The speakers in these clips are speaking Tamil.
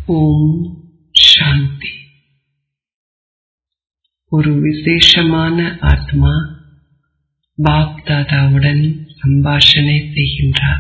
ஓம் சாந்தி ஒரு விசேஷமான ஆத்மா பாப் தாதாவுடன் சம்பாஷணை செய்கின்றார்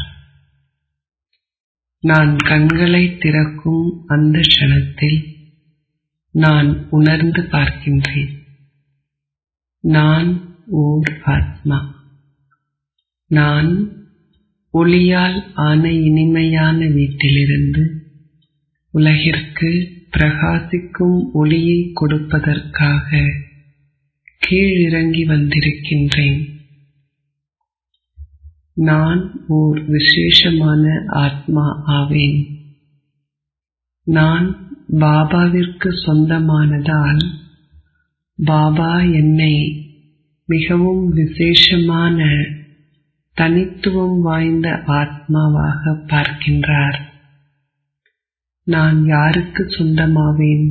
நான் கண்களை திறக்கும் அந்த க்ஷணத்தில் நான் உணர்ந்து பார்க்கின்றேன் நான் ஓர் ஆத்மா நான் ஒளியால் ஆன இனிமையான வீட்டிலிருந்து உலகிற்கு பிரகாசிக்கும் ஒளியை கொடுப்பதற்காக கீழிறங்கி வந்திருக்கின்றேன் நான் ஓர் விசேஷமான ஆத்மா ஆவேன் நான் பாபாவிற்கு சொந்தமானதால் பாபா என்னை மிகவும் விசேஷமான தனித்துவம் வாய்ந்த ஆத்மாவாக பார்க்கின்றார் நான் யாருக்கு சொந்தமாவேன்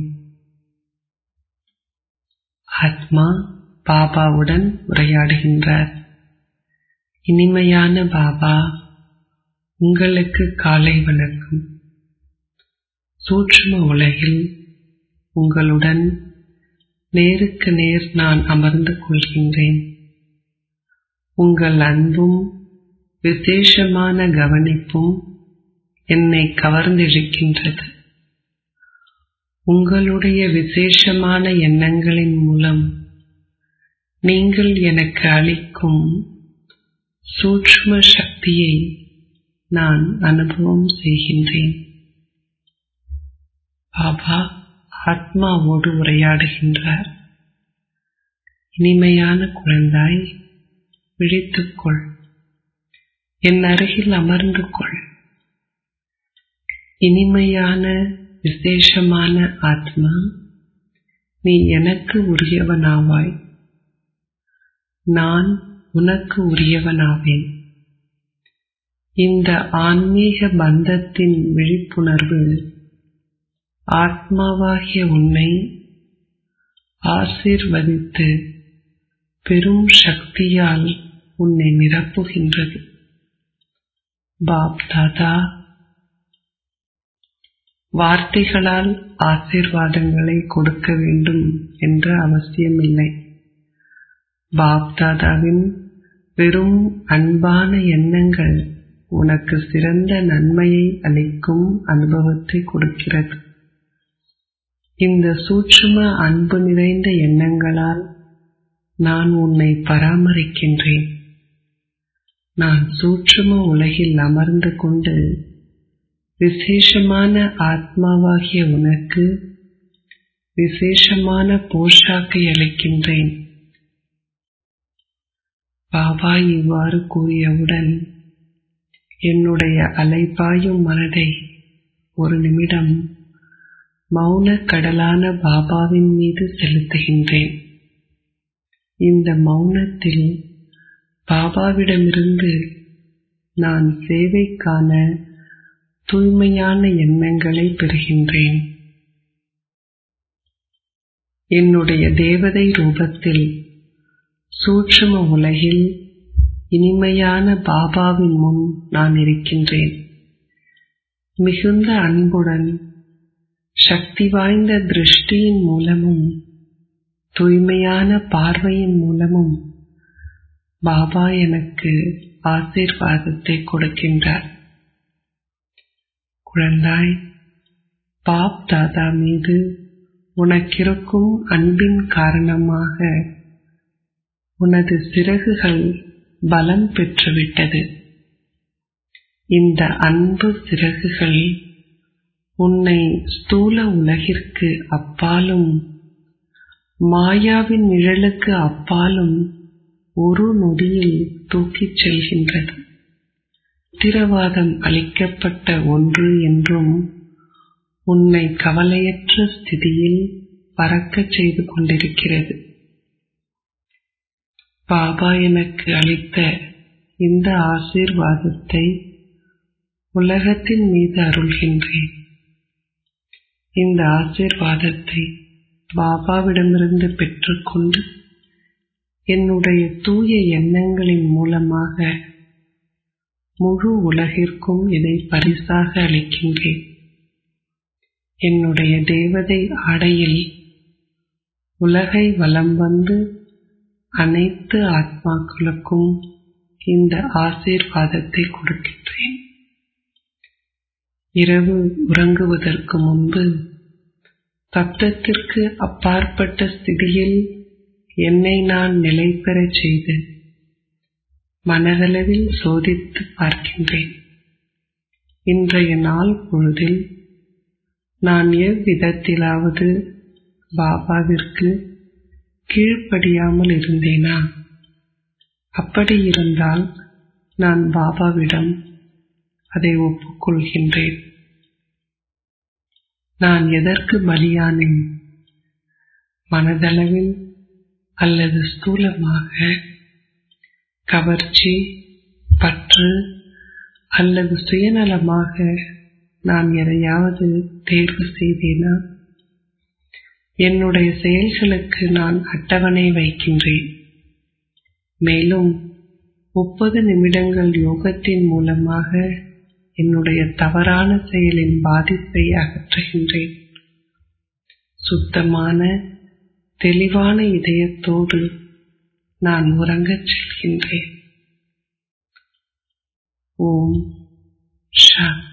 ஆத்மா பாபாவுடன் உரையாடுகின்றார் இனிமையான பாபா உங்களுக்கு காலை வணக்கம் சூட்சும உலகில் உங்களுடன் நேருக்கு நேர் நான் அமர்ந்து கொள்கின்றேன் உங்கள் அன்பும் விசேஷமான கவனிப்பும் என்னை கவர்ந்திழுக்கின்றது உங்களுடைய விசேஷமான எண்ணங்களின் மூலம் நீங்கள் எனக்கு அளிக்கும் சூட்சும சக்தியை நான் அனுபவம் செய்கின்றேன் பாபா ஆத்மாவோடு உரையாடுகின்றார் இனிமையான குழந்தாய் விழித்துக்கொள் என் அருகில் அமர்ந்து கொள் இனிமையான விசேஷமான ஆத்மா நீ எனக்கு உரியவனாவாய் நான் உனக்கு உரியவனாவேன் இந்த ஆன்மீக பந்தத்தின் விழிப்புணர்வு ஆத்மாவாகிய உன்னை ஆசீர்வதித்து பெரும் சக்தியால் உன்னை நிரப்புகின்றது பாப் தாதா வார்த்தைகளால் ஆசீர்வாதங்களை கொடுக்க வேண்டும் என்ற அவசியமில்லை பாப் தாதாவின் வெறும் அன்பான எண்ணங்கள் உனக்கு சிறந்த நன்மையை அளிக்கும் அனுபவத்தை கொடுக்கிறது இந்த சூட்சும அன்பு நிறைந்த எண்ணங்களால் நான் உன்னை பராமரிக்கின்றேன் நான் சூட்சும உலகில் அமர்ந்து கொண்டு விசேஷமான ஆத்மாவாகிய உனக்கு விசேஷமான போஷாக்கை அளிக்கின்றேன் பாபா இவ்வாறு கூறியவுடன் என்னுடைய அலைபாயும் மனதை ஒரு நிமிடம் மௌன கடலான பாபாவின் மீது செலுத்துகின்றேன் இந்த மௌனத்தில் பாபாவிடமிருந்து நான் சேவைக்கான தூய்மையான எண்ணங்களை பெறுகின்றேன் என்னுடைய தேவதை ரூபத்தில் சூட்சும உலகில் இனிமையான பாபாவின் முன் நான் இருக்கின்றேன் மிகுந்த அன்புடன் சக்தி வாய்ந்த திருஷ்டியின் மூலமும் தூய்மையான பார்வையின் மூலமும் பாபா எனக்கு ஆசீர்வாதத்தை கொடுக்கின்றார் குழந்தாய் பாப் தாதா மீது உனக்கிருக்கும் அன்பின் காரணமாக உனது சிறகுகள் பலம் பெற்றுவிட்டது இந்த அன்பு சிறகுகள் உன்னை ஸ்தூல உலகிற்கு அப்பாலும் மாயாவின் நிழலுக்கு அப்பாலும் ஒரு நொடியில் தூக்கிச் செல்கின்றது உத்திரவாதம் அளிக்கப்பட்ட ஒன்று என்றும் உன்னை கவலையற்ற ஸ்திதியில் பறக்கச் செய்து கொண்டிருக்கிறது பாபா எனக்கு அளித்த இந்த ஆசீர்வாதத்தை உலகத்தின் மீது அருள்கின்றேன் இந்த ஆசீர்வாதத்தை பாபாவிடமிருந்து பெற்றுக்கொண்டு என்னுடைய தூய எண்ணங்களின் மூலமாக முழு உலகிற்கும் இதை பரிசாக அளிக்கின்றேன் என்னுடைய தேவதை ஆடையில் உலகை வலம் வந்து அனைத்து ஆத்மாக்களுக்கும் இந்த ஆசீர்வாதத்தை கொடுக்கின்றேன் இரவு உறங்குவதற்கு முன்பு சப்தத்திற்கு அப்பாற்பட்ட ஸ்திதியில் என்னை நான் நிலை பெறச் செய்து மனதளவில் சோதித்து பார்க்கின்றேன் இன்றைய நாள் பொழுதில் நான் எவ்விதத்திலாவது பாபாவிற்கு கீழ்ப்படியாமல் இருந்தேனா அப்படி இருந்தால் நான் பாபாவிடம் அதை ஒப்புக்கொள்கின்றேன் நான் எதற்கு பலியானேன் மனதளவில் அல்லது ஸ்தூலமாக கவர்ச்சி பற்று அல்லது சுயநலமாக நான் எதையாவது தேர்வு செய்தேனா என்னுடைய செயல்களுக்கு நான் அட்டவணை வைக்கின்றேன் மேலும் முப்பது நிமிடங்கள் யோகத்தின் மூலமாக என்னுடைய தவறான செயலின் பாதிப்பை அகற்றுகின்றேன் சுத்தமான தெளிவான இதயத்தோடு நான் உறங்கச் செல்கின்றேன் ஓம் சாந்தி